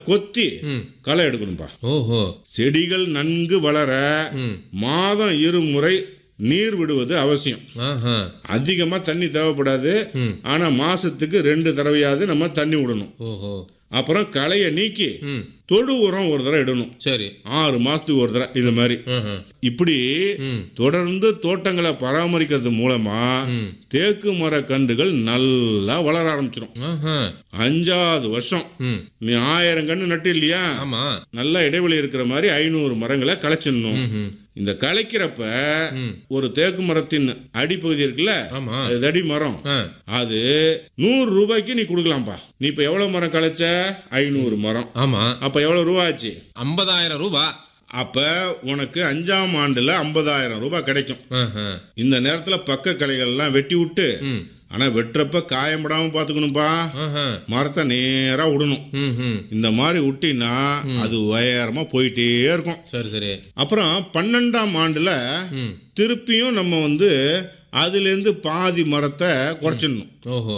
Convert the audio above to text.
கொத்தி ம் களை எடுக்கணும்பா ஓஹோ செடிகள் நன்கு வளர ம் மாதம் இருமுறை நீர் விடுவது அவசியம் ஆஹா அதிகமாக தண்ணி தேவைப்படாது ம் ஆனால் மாசத்துக்கு ரெண்டு தடவையாவது நம்ம தண்ணி விடணும் ஓஹோ அப்புறம் களையை நீக்கி ம் தொடு உரம் ஒரு தடவை இடணும் சரி ஆறு மாசத்துக்கு ஒரு தடவை இது மாதிரி ஆஹா இப்படி ம் தொடர்ந்து தோட்டங்களை பராமரிக்கிறது மூலமா ம் தேக்கு மர கன்றுகள் நல்லா வளர ஆரம்பிச்சிடும் ஆஹா அஞ்சாவது வருஷம் ம் நீ ஆயிரம் கன்று நட்டு இல்லையா ஆமா நல்ல இடைவெளி இருக்கிற மாதிரி ஐநூறு மரங்களை களைச்சிடணும் ம் ம் இந்த களைக்கிறப்ப ம் ஒரு தேக்கு மரத்தின் அடிப்பகுதி இருக்குல்ல ஆமா அது தடி மரம் ஆ அது நூறு ரூபாய்க்கு நீ கொடுக்கலாம்ப்பா நீ இப்ப எவ்வளவு மரம் களைச்ச ஐநூறு மரம் ஆமா அப்ப எவ்வளவு ரூபா ஆச்சு ஐம்பதாயிரம் ரூபாய் அப்ப உனக்கு அஞ்சாம் ஆண்டுல ஐம்பதாயிரம் ரூபாய் கிடைக்கும் ஆஹா இந்த நேரத்துல பக்க களைகள்லாம் வெட்டி விட்டு ம் ஆனா வெட்டுறப்ப காயப்படாம பாத்துக்கணும்பா ஆஹா மரத்தை நேரா விடணும் ம் ம் இந்த மாதிரி விட்டினா அது உயரமா போயிட்டே இருக்கும் சரி சரி அப்புறம் பன்னெண்டாம் ஆண்டுல ம் திருப்பியும் நம்ம வந்து அதுலேருந்து பாதி மரத்தை குறைச்சிடணும் ஓஹோ